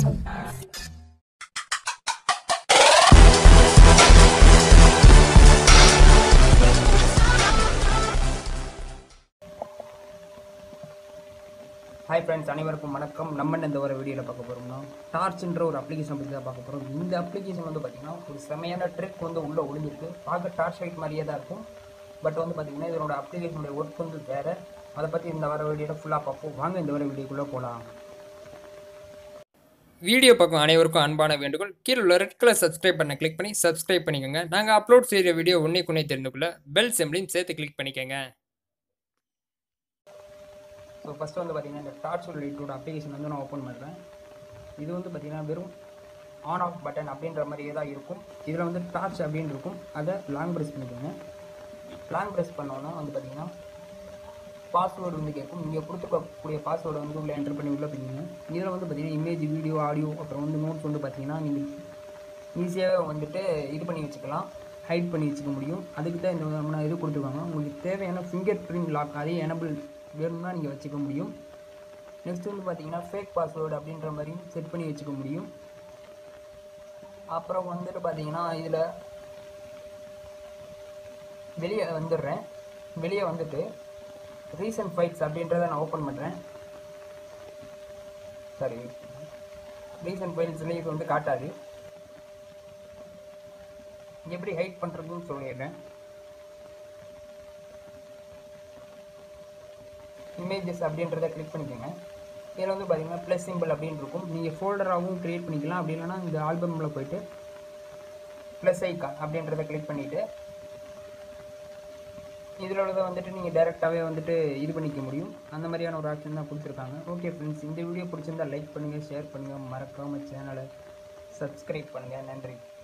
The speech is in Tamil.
ஹாய் ஃப்ரெண்ட்ஸ் அனைவருக்கும் வணக்கம் நம்ம என்ன இந்த ஒரு வீடியோவில் பார்க்க போகிறோம்னா டார்ச்ன்ற ஒரு அப்ளிகேஷன் பற்றி தான் பார்க்க போகிறோம் இந்த அப்ளிகேஷன் வந்து பார்த்திங்கன்னா ஒரு செமையான ட்ரிக் வந்து உள்ளே ஒளிஞ்சிருக்கு பார்க்க டார்ச் லைட் மாதிரியே தான் இருக்கும் பட் வந்து பார்த்திங்கன்னா இதனோட அப்ளிகேஷனுடைய ஒர்க் வந்து வேறு அதை பற்றி இந்த வர வீடியோவில் ஃபுல்லாக பார்ப்போம் வாங்க இந்த வர வீடியோக்குள்ளே போகலாம் வீடியோ பார்க்கும் அனைவருக்கும் அன்பான வேண்டுகோள் கீழே உள்ள ரெட் கலர் சப்ஸ்கிரைப் பண்ண கிளிக் பண்ணி சப்ஸ்கிரைப் பண்ணிக்கோங்க நாங்கள் அப்லோட் செய்கிற வீடியோ உன்னைக்குன்னே தெரிந்துக்குள்ள பெல் சிம்லையும் சேர்த்து கிளிக் பண்ணிக்கோங்க ஸோ ஃபஸ்ட்டு வந்து பார்த்திங்கன்னா இந்த டார்ச் லைட்டோட அப்ளிகேஷன் வந்து நான் ஓப்பன் பண்ணுறேன் இது வந்து பார்த்திங்கன்னா வெறும் ஆன் ஆஃப் பட்டன் அப்படின்ற மாதிரியே தான் இருக்கும் இதில் வந்து டார்ச் அப்படின்னு இருக்கும் அதை லாங் ப்ரெஸ் பண்ணிக்கோங்க லாங் ப்ரெஸ் பண்ணோன்னா வந்து பார்த்திங்கன்னா பாஸ்வேர்டு வந்து கேட்கும் நீங்கள் கொடுத்துருக்கக்கூடிய பாஸ்வேர்டை வந்து உள்ள என்டர் பண்ணி உள்ளே போய்ங்க இதில் வந்து பார்த்திங்கன்னா இமேஜ் வீடியோ ஆடியோ அப்புறம் வந்து நோட்ஸ் வந்து பார்த்திங்கன்னா நீங்கள் ஈஸியாக வந்துட்டு இது பண்ணி வச்சுக்கலாம் ஹைட் பண்ணி வச்சுக்க முடியும் அதுக்கு தான் இந்த விதமான இது கொடுத்துருக்காங்க உங்களுக்கு தேவையான ஃபிங்கர் பிரிண்ட் லாக் அதே எனபிள் வேணும்னா நீங்கள் வச்சுக்க முடியும் நெக்ஸ்ட் வந்து பார்த்தீங்கன்னா ஃபேக் பாஸ்வேர்டு அப்படின்ற மாதிரி செட் பண்ணி வச்சுக்க முடியும் அப்புறம் வந்துட்டு பார்த்தீங்கன்னா இதில் வெளியே வந்துடுறேன் வெளியே வந்துட்டு ரீசன்ட் ஃபைட்ஸ் அப்படின்றத நான் ஓப்பன் பண்ணுறேன் சரி ரீசன்ட் ஃபைல்ஸ்லேயே இது வந்து காட்டாது எப்படி ஹைட் பண்ணுறதுன்னு சொல்லிடுறேன் இமேஜஸ் அப்படின்றத கிளிக் பண்ணிக்கோங்க இதில் வந்து பார்த்தீங்கன்னா ப்ளஸ் சிம்பிள் அப்படின்னு இருக்கும் நீங்கள் ஃபோல்டராகவும் க்ரியேட் பண்ணிக்கலாம் அப்படி இல்லைன்னா இந்த ஆல்பமில் போயிட்டு ப்ளஸ் ஐக்கான் அப்படின்றத கிளிக் பண்ணிவிட்டு இதில் உள்ளதை வந்துட்டு நீங்கள் டேரெக்டாகவே வந்துட்டு இது பண்ணிக்க முடியும் அந்த மாதிரியான ஒரு ஆப்ஷன் தான் கொடுத்துருக்காங்க ஓகே ஃப்ரெண்ட்ஸ் இந்த வீடியோ பிடிச்சிருந்தா லைக் பண்ணுங்கள் ஷேர் பண்ணுங்கள் மறக்காமல் சேனலை சப்ஸ்கிரைப் பண்ணுங்கள் நன்றி